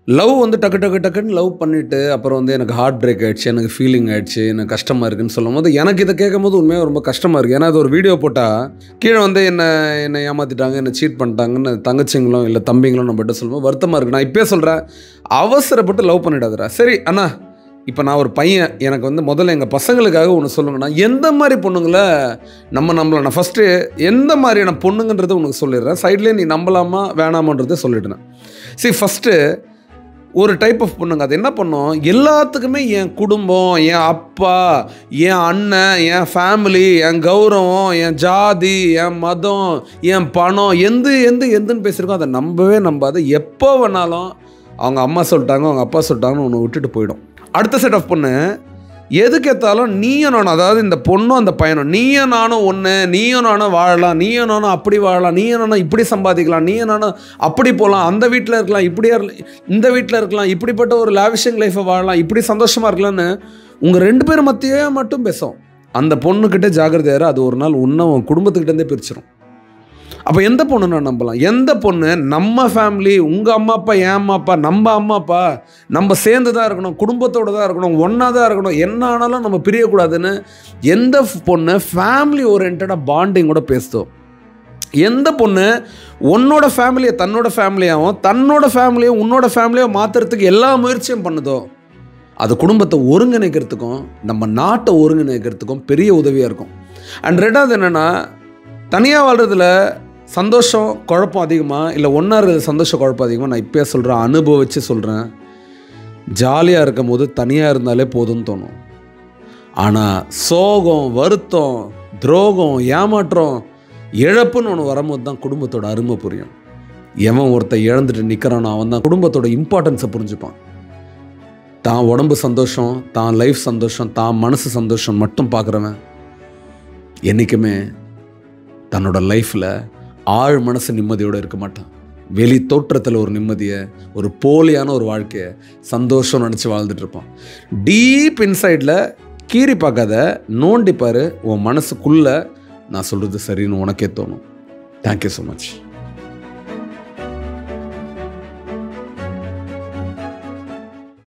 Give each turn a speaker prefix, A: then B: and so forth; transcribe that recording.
A: love வந்து டக்கு டக்கு டக்குன்னு லவ் பண்ணிவிட்டு அப்புறம் வந்து எனக்கு ஹார்ட் பிரேக் ஆயிடுச்சு எனக்கு ஃபீலிங் ஆயிடுச்சு எனக்கு கஷ்டமாக இருக்குன்னு சொல்லும் போது எனக்கு இதை கேட்கும் போது உண்மையாக ரொம்ப கஷ்டமாக இருக்குது ஏன்னா அது ஒரு வீடியோ போட்டால் கீழே வந்து என்ன என்னை ஏமாற்றிட்டாங்க என்னை சீட் பண்ணிட்டாங்கன்னு தங்கச்சிங்களும் இல்லை தம்பிங்களும் நம்மகிட்ட சொல்லும்போது வருத்தமாக இருக்குது நான் இப்போயே சொல்கிறேன் அவசரப்பட்டு லவ் பண்ணிடாதடா சரி அண்ணா இப்போ நான் ஒரு பையன் எனக்கு வந்து முதல்ல எங்கள் பசங்களுக்காக ஒன்று சொல்லுங்கண்ணா எந்த மாதிரி பொண்ணுங்களை நம்ம நம்பலாம் நான் ஃபஸ்ட்டு எந்த மாதிரியான பொண்ணுங்கன்றதை உனக்கு சொல்லிடுறேன் சைட்லேயே நீ நம்பலாமா வேணாமான்றதை சொல்லிடுறேன் சரி ஃபஸ்ட்டு ஒரு டைப் ஆஃப் பொண்ணுங்க அது என்ன பண்ணும் எல்லாத்துக்குமே என் குடும்பம் என் அப்பா என் அண்ணன் என் ஃபேமிலி என் கௌரவம் என் ஜாதி என் மதம் என் பணம் எந்த எந்த எந்தன்னு பேசியிருக்கோம் அதை நம்பவே நம்பாது எப்போ வேணாலும் அவங்க அம்மா சொல்லிட்டாங்க அவங்க அப்பா சொல்லிட்டாங்கன்னு ஒன்று விட்டுட்டு போயிடும் அடுத்த செட் ஆஃப் பொண்ணு எதுக்கு ஏத்தாலும் நீயும் நானும் அதாவது இந்த பொண்ணும் அந்த பையனும் நீயும் நானும் ஒன்று நீயும் நானும் வாழலாம் நீயும் நானும் அப்படி வாழலாம் நீயும் நானும் இப்படி சம்பாதிக்கலாம் நீயும் நானும் அப்படி போகலாம் அந்த வீட்டில் இருக்கலாம் இப்படியா இருக்கலாம் இந்த வீட்டில் இருக்கலாம் இப்படிப்பட்ட ஒரு லாவிஷிங் லைஃப்பை வாழலாம் இப்படி சந்தோஷமாக இருக்கலாம்னு உங்கள் ரெண்டு பேரும் மத்தியே மட்டும் பேசும் அந்த பொண்ணுக்கிட்ட ஜாகிரதையாரு அது ஒரு நாள் உன்னை உன் குடும்பத்துக்கிட்டேருந்தே பிரிச்சிடும் அப்போ எந்த பொண்ணு நான் நம்பலாம் எந்த பொண்ணு நம்ம ஃபேமிலி உங்கள் அம்மா அப்பா என் அம்மா அப்பா நம்ம அம்மா அப்பா நம்ம சேர்ந்து தான் இருக்கணும் குடும்பத்தோடு தான் இருக்கணும் ஒன்றா தான் இருக்கணும் என்ன ஆனாலும் நம்ம பிரியக்கூடாதுன்னு எந்த பொண்ணு ஃபேமிலி ஓரியன்டாக பாண்டிங்கோட பேசுதோ எந்த பொண்ணு உன்னோட ஃபேமிலியை தன்னோட ஃபேமிலியாகவும் தன்னோட ஃபேமிலியை உன்னோட ஃபேமிலியாக மாற்றுறதுக்கு எல்லா முயற்சியும் பண்ணுதோ அது குடும்பத்தை ஒருங்கிணைக்கிறதுக்கும் நம்ம நாட்டை ஒருங்கிணைக்கிறதுக்கும் பெரிய உதவியாக இருக்கும் அண்ட் ரெண்டாவது என்னென்னா தனியாக வாழ்கிறதுல சந்தோஷம் குழப்பம் அதிகமாக இல்லை ஒன்றா இருக்கிறது சந்தோஷம் குழப்பம் அதிகமாக நான் இப்போயே சொல்கிறேன் அனுபவித்து சொல்கிறேன் ஜாலியாக இருக்கும் போது தனியாக இருந்தாலே போதும்னு தோணும் ஆனால் சோகம் வருத்தம் துரோகம் ஏமாற்றம் இழப்புன்னு ஒன்று வரும்போது தான் குடும்பத்தோட அருமை புரியும் எவன் ஒருத்தன் இழந்துட்டு நிற்கிறானோ அவன் தான் குடும்பத்தோட இம்பார்ட்டன்ஸை புரிஞ்சுப்பான் தான் உடம்பு சந்தோஷம் தான் லைஃப் சந்தோஷம் தான் மனசு சந்தோஷம் மட்டும் பார்க்குறவன் என்றைக்குமே தன்னோட லைஃப்பில் ஆழ் மனசு நிம்மதியோடு இருக்க மாட்டான் வெளி தோற்றத்தில் ஒரு நிம்மதியை ஒரு போலியான ஒரு வாழ்க்கையை சந்தோஷம் நினச்சி வாழ்ந்துட்டு இருப்பான் டீப் இன்சைடில் கீறி பார்க்காத நோண்டிப்பார் உன் மனசுக்குள்ளே நான் சொல்கிறது சரின்னு உனக்கே தோணும் தேங்க்யூ ஸோ மச்